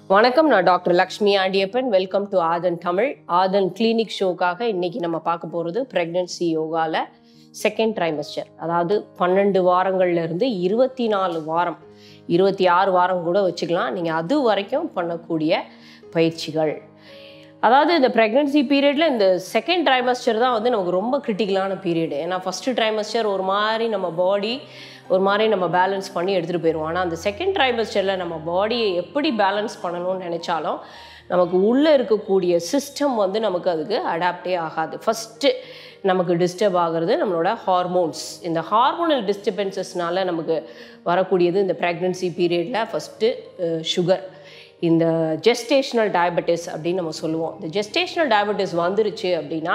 வணக்கம் நான் doctor Lakshmi Andiyappan welcome to Aadhan Tamil Aadhan clinic ஷோக்காக இன்னைக்கு நம்ம பார்க்க போகிறது ப்ரெக்னென்சி யோகாவில் செகண்ட் ட்ரைமஸ்டர் அதாவது பன்னெண்டு வாரங்கள்ல இருந்து இருபத்தி நாலு வாரம் இருபத்தி ஆறு வாரம் கூட வச்சுக்கலாம் நீங்கள் அது வரைக்கும் பண்ணக்கூடிய பயிற்சிகள் அதாவது இந்த ப்ரெக்னென்சி பீரியடில் இந்த செகண்ட் ட்ரைமஸ்டர் தான் வந்து நமக்கு ரொம்ப கிரிட்டிக்கலான பீரியடு ஏன்னா ஃபஸ்ட்டு ட்ரைமஸ்டர் ஒரு மாதிரி நம்ம பாடி ஒரு மாதிரி நம்ம பேலன்ஸ் பண்ணி எடுத்துகிட்டு போயிடுவோம் ஆனால் அந்த செகண்ட் ட்ரைமஸ்டரில் நம்ம பாடியை எப்படி பேலன்ஸ் பண்ணணும்னு நினச்சாலும் நமக்கு உள்ளே இருக்கக்கூடிய சிஸ்டம் வந்து நமக்கு அதுக்கு அடாப்டே ஆகாது ஃபஸ்ட்டு நமக்கு டிஸ்டர்ப் ஆகிறது நம்மளோட ஹார்மோன்ஸ் இந்த ஹார்மோனல் டிஸ்டர்பன்சஸ்னால நமக்கு வரக்கூடியது இந்த ப்ரெக்னென்சி பீரியடில் ஃபஸ்ட்டு சுகர் இந்த ஜெஸ்டேஷனல் டயபெட்டிஸ் அப்படின்னு நம்ம சொல்லுவோம் இந்த ஜெஸ்டேஷனல் டயபெட்டிஸ் வந்துருச்சு அப்படின்னா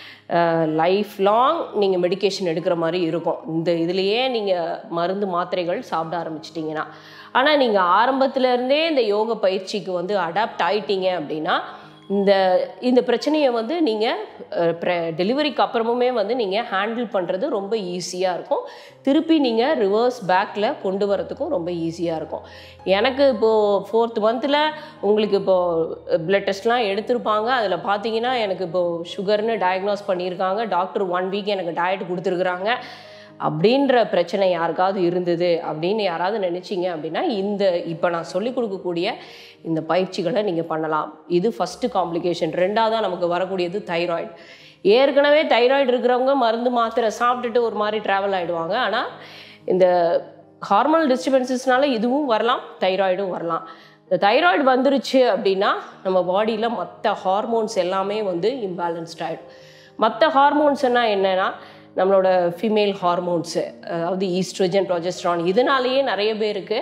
லைஃப் லாங் நீங்கள் மெடிகேஷன் எடுக்கிற மாதிரி இருக்கும் இந்த இதுலேயே நீங்கள் மருந்து மாத்திரைகள் சாப்பிட ஆரம்பிச்சிட்டிங்கன்னா ஆனால் நீங்கள் ஆரம்பத்துலேருந்தே இந்த யோக பயிற்சிக்கு வந்து அடாப்ட் ஆயிட்டீங்க அப்படின்னா இந்த இந்த பிரச்சனையை வந்து நீங்கள் டெலிவரிக்கு அப்புறமுமே வந்து நீங்கள் ஹேண்டில் பண்ணுறது ரொம்ப ஈஸியாக இருக்கும் திருப்பி நீங்கள் ரிவர்ஸ் பேக்கில் கொண்டு வரத்துக்கும் ரொம்ப ஈஸியாக இருக்கும் எனக்கு இப்போது ஃபோர்த் மந்தில் உங்களுக்கு இப்போது பிளட் டெஸ்ட்லாம் எடுத்திருப்பாங்க அதில் பார்த்தீங்கன்னா எனக்கு இப்போது சுகர்னு டயக்னோஸ் பண்ணியிருக்காங்க டாக்டர் ஒன் வீக் எனக்கு டயட் கொடுத்துருக்குறாங்க அப்படின்ற பிரச்சனை யாருக்காவது இருந்தது அப்படின்னு யாராவது நினச்சிங்க அப்படின்னா இந்த இப்போ நான் சொல்லிக் கொடுக்கக்கூடிய இந்த பயிற்சிகளை நீங்கள் பண்ணலாம் இது ஃபஸ்ட்டு காம்ப்ளிகேஷன் ரெண்டாவதாக நமக்கு வரக்கூடியது தைராய்டு ஏற்கனவே தைராய்டு இருக்கிறவங்க மருந்து மாத்திரை சாப்பிட்டுட்டு ஒரு மாதிரி ட்ராவல் ஆகிடுவாங்க ஆனால் இந்த ஹார்மோனல் டிஸ்டர்பன்சஸ்னால இதுவும் வரலாம் தைராய்டும் வரலாம் இந்த தைராய்டு வந்துருச்சு அப்படின்னா நம்ம பாடியில் மற்ற ஹார்மோன்ஸ் எல்லாமே வந்து இம்பேலன்ஸ்ட் ஆகிடும் மற்ற ஹார்மோன்ஸ் என்ன என்னென்னா நம்மளோட ஃபீமேல் ஹார்மோன்ஸு அதாவது ஈஸ்ட்ரோஜன் ப்ரொஜெஸ்ட்ரான் இதனாலேயே நிறைய பேருக்கு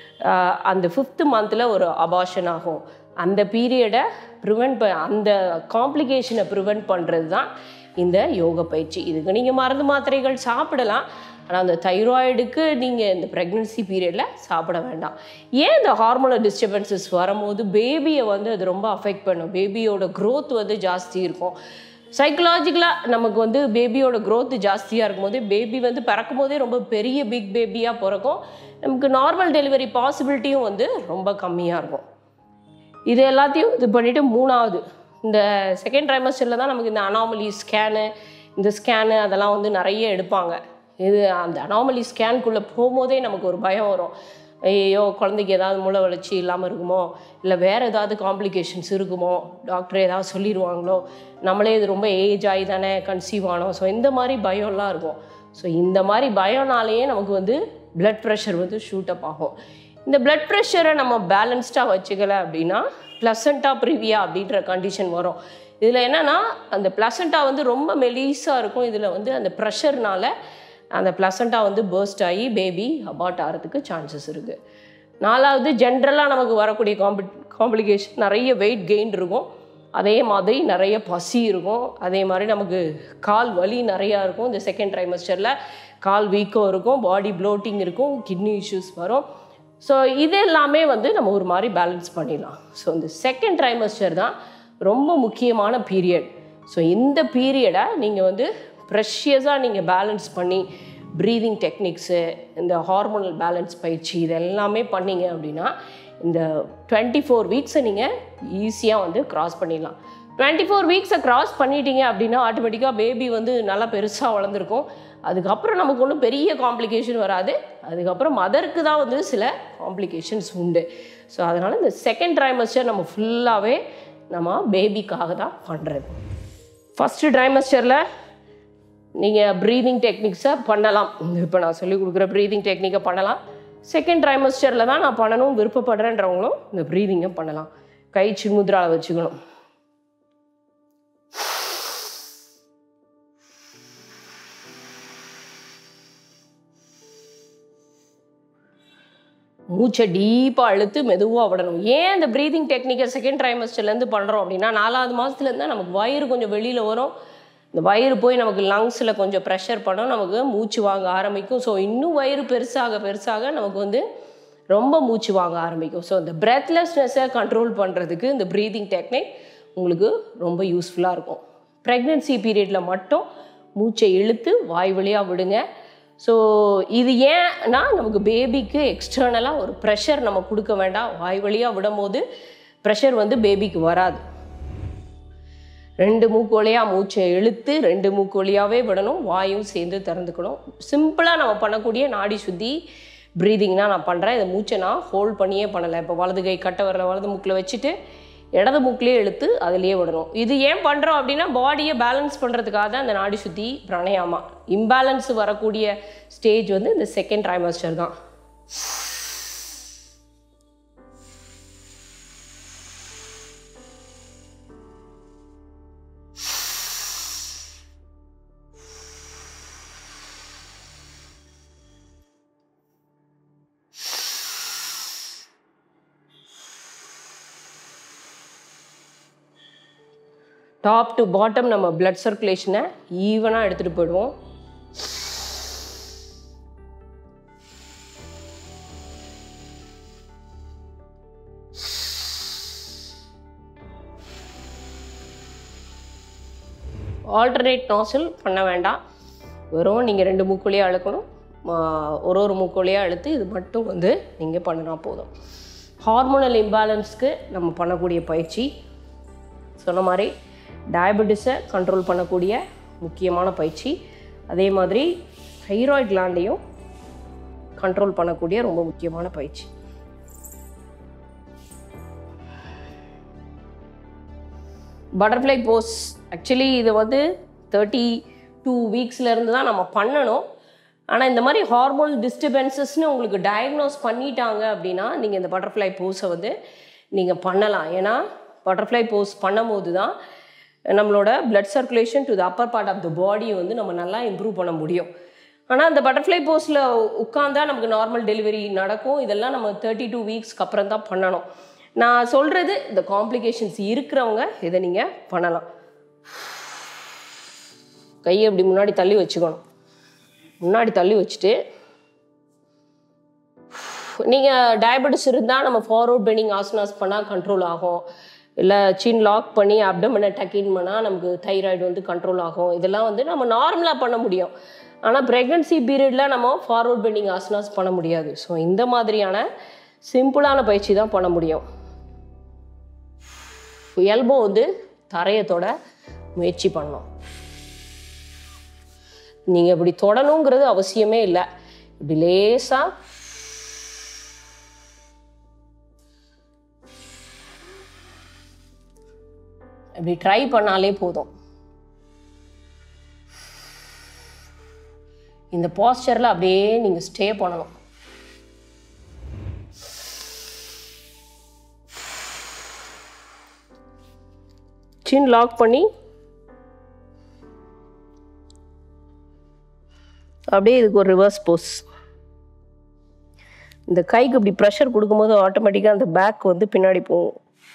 அந்த ஃபிஃப்த்து மந்தில் ஒரு அபாஷன் ஆகும் அந்த பீரியடை ப்ரிவெண்ட் ப அந்த காம்ப்ளிகேஷனை ப்ரிவெண்ட் பண்ணுறது தான் இந்த யோக பயிற்சி இதுக்கு நீங்கள் மருந்து மாத்திரைகள் சாப்பிடலாம் ஆனால் அந்த தைராய்டுக்கு நீங்கள் இந்த ப்ரெக்னென்சி பீரியடில் சாப்பிட வேண்டாம் ஏன் இந்த ஹார்மோனல் டிஸ்டர்பன்சஸ் வரும்போது பேபியை வந்து அது ரொம்ப அஃபெக்ட் பண்ணும் பேபியோட க்ரோத் வந்து ஜாஸ்தி இருக்கும் சைக்கலாஜிக்கலாக நமக்கு வந்து பேபியோட க்ரோத் ஜாஸ்தியாக இருக்கும்போது பேபி வந்து பிறக்கும் போதே ரொம்ப பெரிய பிக் பேபியாக பிறக்கும் நமக்கு நார்மல் டெலிவரி பாசிபிலிட்டியும் வந்து ரொம்ப கம்மியாக இருக்கும் இது எல்லாத்தையும் இது பண்ணிவிட்டு மூணாவது இந்த செகண்ட் ட்ரைமஸ்டரில் தான் நமக்கு இந்த அனாமலி ஸ்கேனு இந்த ஸ்கேனு அதெல்லாம் வந்து நிறைய எடுப்பாங்க இது அந்த அனாமலி ஸ்கேனுக்குள்ளே போகும்போதே நமக்கு ஒரு பயம் வரும் ஐயோ குழந்தைக்கு ஏதாவது மூளை வளர்ச்சி இல்லாமல் இருக்குமோ இல்லை வேறு ஏதாவது காம்ப்ளிகேஷன்ஸ் இருக்குமோ டாக்டர் ஏதாவது சொல்லிடுவாங்களோ நம்மளே இது ரொம்ப ஏஜ் ஆகி தானே கன்சீவ் ஆனோம் ஸோ இந்த மாதிரி பயம்லாம் இருக்கும் ஸோ இந்த மாதிரி பயம்னாலேயே நமக்கு வந்து பிளட் ப்ரெஷர் வந்து ஷூட் அப் ஆகும் இந்த பிளட் ப்ரெஷரை நம்ம பேலன்ஸ்டாக வச்சுக்கல அப்படின்னா ப்ளசண்ட்டாக ப்ரிவியா அப்படின்ற கண்டிஷன் வரும் இதில் என்னென்னா அந்த ப்ளசண்ட்டாக வந்து ரொம்ப மெலீஸாக இருக்கும் இதில் வந்து அந்த ப்ரெஷர்னால அந்த ப்ளசண்ட்டாக வந்து பேர்ஸ்ட் ஆகி பேபி அபார்ட் ஆகிறதுக்கு சான்சஸ் இருக்குது நாலாவது ஜென்ரலாக நமக்கு வரக்கூடிய காம்பி காம்ப்ளிகேஷன் நிறைய வெயிட் கெயின் இருக்கும் அதே மாதிரி நிறைய பசி இருக்கும் அதே மாதிரி நமக்கு கால் வலி நிறையா இருக்கும் இந்த செகண்ட் ட்ரைமஸ்டரில் கால் வீக்கம் இருக்கும் பாடி ப்ளோட்டிங் இருக்கும் கிட்னி இஷ்யூஸ் வரும் ஸோ இது எல்லாமே வந்து நம்ம ஒரு மாதிரி பேலன்ஸ் பண்ணிடலாம் ஸோ இந்த செகண்ட் ட்ரைமஸ்டர் தான் ரொம்ப முக்கியமான பீரியட் ஸோ இந்த பீரியடை நீங்கள் வந்து ப்ரெஷியஸாக நீங்கள் பேலன்ஸ் பண்ணி ப்ரீதிங் டெக்னிக்ஸு இந்த ஹார்மோனல் பேலன்ஸ் பயிற்சி இது எல்லாமே பண்ணீங்க அப்படின்னா இந்த டுவெண்ட்டி ஃபோர் வீக்ஸை நீங்கள் ஈஸியாக வந்து க்ராஸ் பண்ணிடலாம் டுவெண்ட்டி ஃபோர் வீக்ஸை க்ராஸ் பண்ணிட்டீங்க அப்படின்னா ஆட்டோமேட்டிக்காக பேபி வந்து நல்லா பெருசாக வளர்ந்துருக்கும் அதுக்கப்புறம் நமக்கு ஒன்றும் பெரிய காம்ப்ளிகேஷன் வராது அதுக்கப்புறம் மதருக்கு தான் வந்து சில காம்ப்ளிகேஷன்ஸ் உண்டு ஸோ அதனால் இந்த செகண்ட் ட்ரைமஸ்டர் நம்ம ஃபுல்லாகவே நம்ம பேபிக்காக தான் பண்ணுறது ஃபஸ்ட்டு ட்ரைமஸ்டரில் நீங்கள் ப்ரீதிங் டெக்னிக்ஸை பண்ணலாம் இப்போ நான் சொல்லிக் கொடுக்குற ப்ரீதிங் டெக்னிக்கை பண்ணலாம் செகண்ட் ட்ரைமஸ்டரில் தான் நான் பண்ணணும் விருப்பப்படுறேன்றவங்களும் இந்த ப்ரீதிங்கை பண்ணலாம் கை சின்முத்ராவில் வச்சுக்கணும் மூச்சை டீப்பாக அழுத்து மெதுவாக விடணும் ஏன் இந்த ப்ரீதிங் டெக்னிக்கை செகண்ட் ட்ரைமஸ்டர்லேருந்து பண்ணுறோம் அப்படின்னா நாலாவது மாதத்துலேருந்து தான் நமக்கு வயிறு கொஞ்சம் வெளியில் வரும் இந்த வயிறு போய் நமக்கு லங்ஸில் கொஞ்சம் ப்ரெஷர் பண்ணோம் நமக்கு மூச்சு வாங்க ஆரம்பிக்கும் ஸோ இன்னும் வயிறு பெருசாக பெருசாக நமக்கு வந்து ரொம்ப மூச்சு வாங்க ஆரம்பிக்கும் ஸோ இந்த பிரெத்லெஸ்னஸை கண்ட்ரோல் பண்ணுறதுக்கு இந்த ப்ரீதிங் டெக்னிக் உங்களுக்கு ரொம்ப யூஸ்ஃபுல்லாக இருக்கும் ப்ரெக்னென்சி பீரியடில் மட்டும் மூச்சை இழுத்து வாய் வழியாக விடுங்க ஸோ இது ஏன்னா நமக்கு பேபிக்கு எக்ஸ்டர்னலாக ஒரு ப்ரெஷர் நம்ம கொடுக்க வேண்டாம் வாய் வழியாக விடும்போது ப்ரெஷர் வந்து பேபிக்கு வராது ரெண்டு மூக்கு வழியாக மூச்சை இழுத்து ரெண்டு மூக்கு வழியாகவே விடணும் வாயும் சேர்ந்து திறந்துக்கணும் சிம்பிளாக நம்ம பண்ணக்கூடிய நாடி சுத்தி ப்ரீதிங்னா நான் பண்ணுறேன் இந்த மூச்சை நான் ஹோல்ட் பண்ணியே பண்ணலை இப்போ வலது கை கட்டை வரல வலது மூக்கில் வச்சுட்டு இடது மூக்கிலே இழுத்து அதுலேயே விடணும் இது ஏன் பண்ணுறோம் அப்படின்னா பாடியை பேலன்ஸ் பண்ணுறதுக்காக தான் இந்த நாடி சுத்தி பிராணயாமா இம்பேலன்ஸ் வரக்கூடிய ஸ்டேஜ் வந்து இந்த செகண்ட் ட்ரைமஸ்டர் தான் டாப் டு பாட்டம் நம்ம பிளட் சர்க்குலேஷனை ஈவனாக எடுத்துகிட்டு போயிடுவோம் ஆல்டர்னேட் நாசில் பண்ண வேண்டாம் வெறும் நீங்கள் ரெண்டு மூக்குள்ளேயே அழுக்கணும் ஆஹ் ஒரு ஒரு மூக்குள்ளேயே அழுத்து இது மட்டும் வந்து நீங்கள் பண்ணினா போதும் ஹார்மோனல் இம்பேலன்ஸ்க்கு நம்ம பண்ணக்கூடிய பயிற்சி சொன்ன மாதிரி டயபெட்டிஸை கண்ட்ரோல் பண்ணக்கூடிய முக்கியமான பயிற்சி அதே மாதிரி தைராய்டு கிளாண்டையும் கண்ட்ரோல் பண்ணக்கூடிய ரொம்ப முக்கியமான பயிற்சி பட்டர்ஃப்ளை போஸ் ஆக்சுவலி இது வந்து தேர்ட்டி டூ வீக்ஸ்லேருந்து தான் நம்ம பண்ணணும் ஆனால் இந்த மாதிரி ஹார்மோன் டிஸ்டர்பன்சஸ்னு உங்களுக்கு டயக்னோஸ் பண்ணிட்டாங்க அப்படின்னா நீங்கள் இந்த பட்டர்ஃப்ளை போஸை வந்து நீங்கள் பண்ணலாம் ஏன்னா பட்டர்ஃப்ளை போஸ் பண்ணும்போது தான் நம்மளோட blood circulation to the upper part of the பாடியை வந்து நம்ம நல்லா இம்ப்ரூவ் பண்ண முடியும் ஆனால் அந்த பட்டர்ஃப்ளை போஸில் உட்காந்தா நமக்கு நார்மல் டெலிவரி நடக்கும் இதெல்லாம் நம்ம தேர்ட்டி டூ வீக்ஸ்க்கு அப்புறம் தான் பண்ணணும் நான் சொல்கிறது இந்த காம்ப்ளிகேஷன்ஸ் இருக்கிறவங்க இதை நீங்கள் பண்ணலாம் கையை இப்படி முன்னாடி தள்ளி வச்சுக்கணும் முன்னாடி தள்ளி வச்சுட்டு நீங்கள் டயபெட்டிஸ் இருந்தால் நம்ம ஃபார்வர்ட் பெண்டிங் ஆசனாஸ் பண்ணால் கண்ட்ரோல் ஆகும் இல்லை சின் லாக் பண்ணி அப்டமனை டக்கின் பண்ணால் நமக்கு தைராய்டு வந்து கண்ட்ரோல் ஆகும் இதெல்லாம் வந்து நம்ம நார்மலாக பண்ண முடியும் ஆனால் ப்ரெக்னென்சி பீரியடில் நம்ம ஃபார்வர்ட் பெண்டிங் ஆசனாஸ் பண்ண முடியாது ஸோ இந்த மாதிரியான சிம்பிளான பயிற்சி தான் பண்ண முடியும் எல்போ வந்து தரையை தொட முயற்சி பண்ணணும் நீங்கள் இப்படி தொடணுங்கிறது அவசியமே இல்லை இப்படி லேசாக இப்படி ட்ரை பண்ணாலே போதும் இந்த பாஸ்டரில் அப்படியே நீங்கள் ஸ்டே பண்ணணும் சின் லாக் பண்ணி அப்படியே இதுக்கு ஒரு ரிவர்ஸ் போஸ் இந்த கைக்கு இப்படி ப்ரெஷர் கொடுக்கும்போது ஆட்டோமேட்டிக்காக அந்த பேக் வந்து பின்னாடி போகும்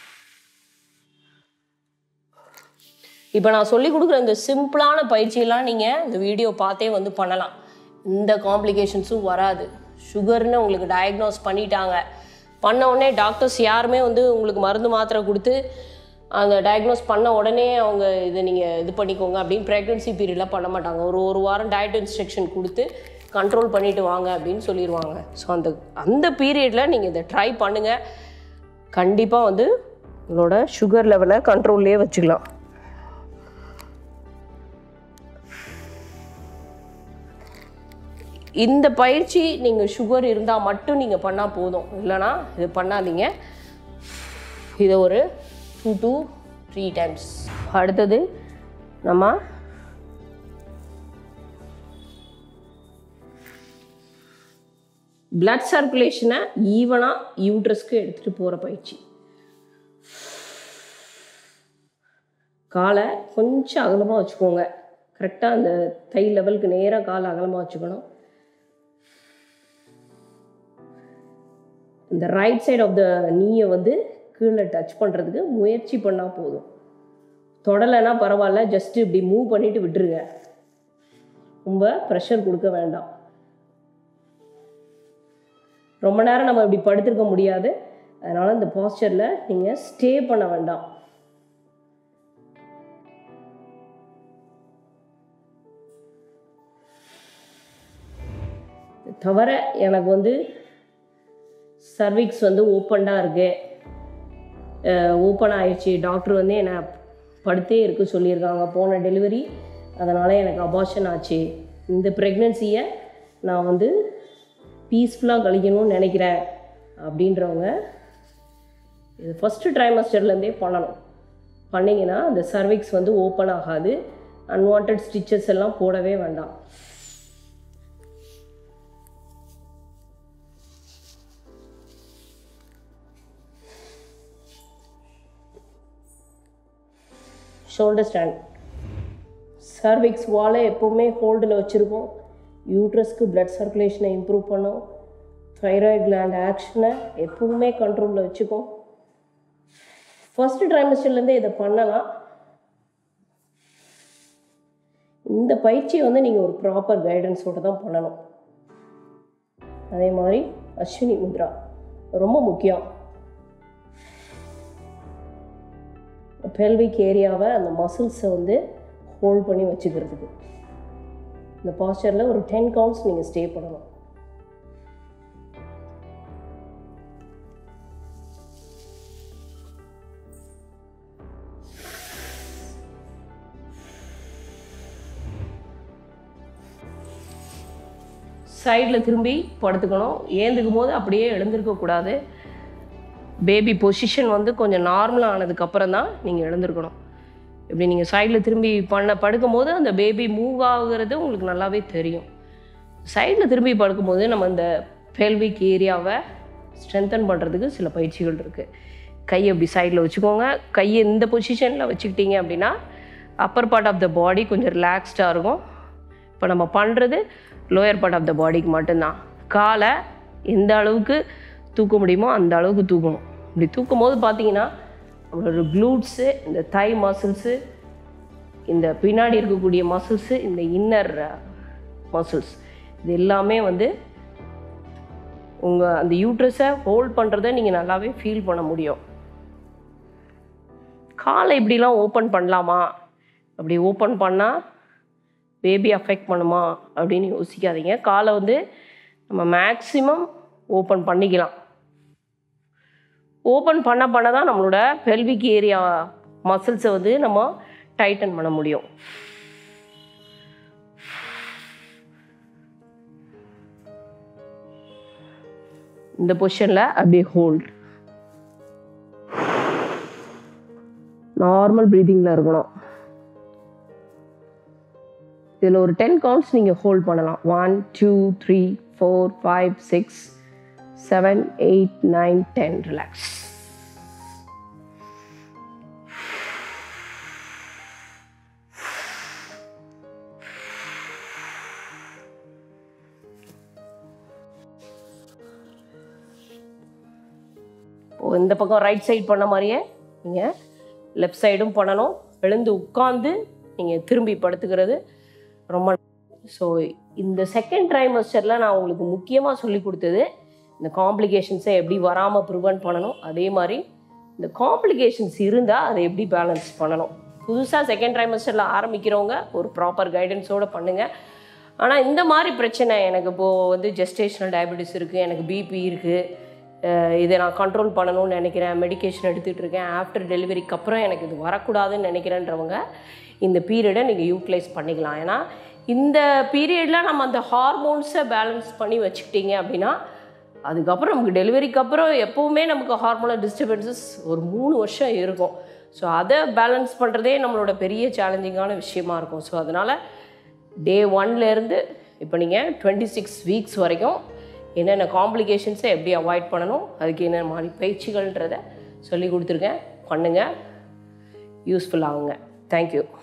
இப்போ நான் சொல்லி கொடுக்குற இந்த சிம்பிளான பயிற்சியெல்லாம் நீங்கள் இந்த வீடியோ பார்த்தே வந்து பண்ணலாம் இந்த காம்ப்ளிகேஷன்ஸும் வராது சுகர்னு உங்களுக்கு டயக்னோஸ் பண்ணிட்டாங்க பண்ண உடனே டாக்டர்ஸ் யாருமே வந்து உங்களுக்கு மருந்து மாத்திரை கொடுத்து அந்த டயக்னோஸ் பண்ண உடனே அவங்க இதை நீங்கள் இது பண்ணிக்கோங்க அப்படின்னு ப்ரெக்னன்சி பீரியடில் பண்ண மாட்டாங்க ஒரு ஒரு வாரம் டயட் இன்ஸ்ட்ரக்ஷன் கொடுத்து கண்ட்ரோல் பண்ணிட்டு வாங்க அப்படின்னு சொல்லிடுவாங்க ஸோ அந்த அந்த பீரியடில் நீங்கள் இதை ட்ரை பண்ணுங்கள் கண்டிப்பாக வந்து உங்களோட சுகர் லெவலை கண்ட்ரோல்லே வச்சுக்கலாம் இந்த பயிற்சி நீங்கள் சுகர் இருந்தால் மட்டும் நீங்கள் பண்ணால் போதும் இல்லைனா இது பண்ணாதீங்க இதை ஒரு டூ டூ த்ரீ டைம்ஸ் அடுத்தது நம்ம பிளட் சர்க்குலேஷனை ஈவனாக யூட்ரஸ்க்கு எடுத்துகிட்டு போகிற பயிற்சி காலை கொஞ்சம் அகலமாக வச்சுக்கோங்க கரெக்டாக அந்த தை லெவலுக்கு நேராக காலை அகலமாக வச்சுக்கணும் இந்த ரைட் சைடு ஆஃப் த நீயை வந்து கீழே டச் பண்ணுறதுக்கு முயற்சி பண்ணால் போதும் தொடலைன்னா பரவாயில்ல ஜஸ்ட் இப்படி மூவ் பண்ணிட்டு விட்டுருங்க ரொம்ப ப்ரெஷர் கொடுக்க வேண்டாம் ரொம்ப நேரம் நம்ம இப்படி படுத்திருக்க முடியாது அதனால் இந்த பாஸ்டரில் நீங்கள் ஸ்டே பண்ண வேண்டாம் தவிர எனக்கு வந்து சர்விக்ஸ் வந்து ஓப்பன்டாக இருக்கு ஓப்பன் ஆயிடுச்சு டாக்டர் வந்து என்னை படுத்தே இருக்க சொல்லியிருக்காங்க போன டெலிவரி அதனால் எனக்கு அபார்ஷன் ஆச்சு இந்த ப்ரெக்னென்சியை நான் வந்து பீஸ்ஃபுல்லாக கழிக்கணும்னு நினைக்கிறேன் அப்படின்றவங்க இது ஃபஸ்ட்டு ட்ரைமஸ்டர்லேருந்தே பண்ணணும் பண்ணிங்கன்னா அந்த சர்விக்ஸ் வந்து ஓப்பன் ஆகாது அன்வான்ட் ஸ்டிச்சஸ் எல்லாம் போடவே வேண்டாம் ஷோல்டர் ஸ்டாண்ட் சர்விக்ஸ் வாலை எப்போவுமே ஹோல்டில் வச்சுருக்கோம் யூட்ரஸ்க்கு பிளட் சர்க்குலேஷனை இம்ப்ரூவ் பண்ணும் தைராய்டு கிளாண்ட் ஆக்ஷனை எப்பவுமே கண்ட்ரோலில் வச்சுக்கும் ஃபஸ்ட்டு ட்ரைமஸ்டர்லேருந்தே இதை பண்ணலாம் இந்த பயிற்சியை வந்து நீங்கள் ஒரு ப்ராப்பர் கைடன்ஸோடு தான் பண்ணணும் அதே மாதிரி அஸ்வினி முத்ரா ரொம்ப முக்கியம் பெல்விக் ஏரியாவை அந்த மசில்ஸை வந்து ஹோல்ட் பண்ணி வச்சுக்கிறதுக்கு இந்த பாஸ்டரில் ஒரு டென் கவுண்ட்ஸ் நீங்கள் ஸ்டே பண்ணணும் சைடில் திரும்பி படுத்துக்கணும் ஏந்துக்கும் போது அப்படியே எழுந்திருக்கக்கூடாது பேபி பொசிஷன் வந்து கொஞ்சம் நார்மலாக ஆனதுக்கப்புறம் தான் நீங்கள் எழுந்திருக்கணும் இப்படி நீங்கள் சைடில் திரும்பி பண்ண படுக்கும்போது அந்த பேபி மூவ் ஆகுறது உங்களுக்கு நல்லாவே தெரியும் சைடில் திரும்பி படுக்கும்போது நம்ம இந்த பெல்விக் ஏரியாவை ஸ்ட்ரென்தன் பண்ணுறதுக்கு சில பயிற்சிகள் இருக்குது கையை இப்படி சைடில் வச்சுக்கோங்க கையை இந்த பொசிஷனில் வச்சுக்கிட்டீங்க அப்படின்னா upper part of the body கொஞ்சம் ரிலாக்ஸ்டாக இருக்கும் இப்போ நம்ம பண்ணுறது லோயர் பார்ட் ஆஃப் த பாடிக்கு மட்டும்தான் காலை எந்த அளவுக்கு தூக்க முடியுமோ அந்த அளவுக்கு தூக்கணும் இப்படி தூக்கும் போது பார்த்தீங்கன்னா நம்மளோட க்ளூட்ஸு இந்த தை மசில்ஸு இந்த பின்னாடி இருக்கக்கூடிய மசில்ஸு இந்த இன்னர் மசில்ஸ் இது எல்லாமே வந்து உங்கள் அந்த யூட்ரஸை ஹோல்ட் பண்ணுறத நீங்கள் நல்லாவே ஃபீல் பண்ண முடியும் காலை இப்படிலாம் ஓப்பன் பண்ணலாமா அப்படி ஓப்பன் பண்ணால் பேபி அஃபெக்ட் பண்ணுமா அப்படின்னு யோசிக்காதீங்க காலை வந்து நம்ம மேக்ஸிமம் ஓப்பன் பண்ணிக்கலாம் ஓப்பன் பண்ண பண்ண தான் நம்மளோட பெல்விக் ஏரியா மசில்ஸை வந்து நம்ம டைட்டன் பண்ண முடியும் இந்த பொசிஷனில் அப்படியே ஹோல்ட் நார்மல் ப்ரீதிங்கில் இருக்கணும் இதில் ஒரு டென் கவுண்ட்ஸ் நீங்கள் ஹோல்ட் பண்ணலாம் one two three four five six seven eight nine ten relax இந்த பக்கம் ரைட் சைடு பண்ண மாதிரியே நீங்கள் லெஃப்ட் சைடும் பண்ணணும் எழுந்து உட்காந்து நீங்கள் திரும்பி படுத்துக்கிறது ரொம்ப ஸோ இந்த செகண்ட் ட்ரைமஸ்டரில் நான் உங்களுக்கு முக்கியமாக சொல்லி கொடுத்தது இந்த காம்ப்ளிகேஷன்ஸை எப்படி வராமல் ப்ரிவெண்ட் பண்ணணும் அதே மாதிரி இந்த காம்ப்ளிகேஷன்ஸ் இருந்தால் அதை எப்படி பேலன்ஸ் பண்ணணும் புதுசாக செகண்ட் ட்ரைமஸ்டரில் ஆரம்பிக்கிறவங்க ஒரு ப்ராப்பர் கைடன்ஸோடு பண்ணுங்கள் ஆனால் இந்த மாதிரி பிரச்சனை எனக்கு இப்போது வந்து ஜெஸ்டேஷனல் டயபெட்டிஸ் இருக்குது எனக்கு பிபி இருக்குது இதை நான் கண்ட்ரோல் பண்ணணும்னு நினைக்கிறேன் மெடிகேஷன் எடுத்துகிட்டு இருக்கேன் ஆஃப்டர் டெலிவரிக்கு அப்புறம் எனக்கு இது வரக்கூடாதுன்னு நினைக்கிறேன்றவங்க இந்த பீரியடை நீங்கள் யூட்டிலைஸ் பண்ணிக்கலாம் ஏன்னா இந்த பீரியடில் நம்ம அந்த ஹார்மோன்ஸை பேலன்ஸ் பண்ணி வச்சுக்கிட்டீங்க அப்படின்னா அதுக்கப்புறம் நமக்கு டெலிவரிக்கு அப்புறம் எப்போவுமே நமக்கு ஹார்மோனல் டிஸ்டர்பன்சஸ் ஒரு மூணு வருஷம் இருக்கும் ஸோ அதை பேலன்ஸ் பண்ணுறதே நம்மளோட பெரிய சேலஞ்சிங்கான விஷயமா இருக்கும் ஸோ அதனால் டே ஒன்லேருந்து இப்போ நீங்கள் டுவெண்ட்டி சிக்ஸ் வீக்ஸ் வரைக்கும் என்னென்ன காம்ப்ளிகேஷன்ஸை எப்படி அவாய்ட் பண்ணணும் அதுக்கு என்ன மாதிரி பயிற்சிகள்ன்றதை சொல்லி கொடுத்துருக்கேன் பண்ணுங்கள் யூஸ்ஃபுல் ஆகுங்க தேங்க்யூ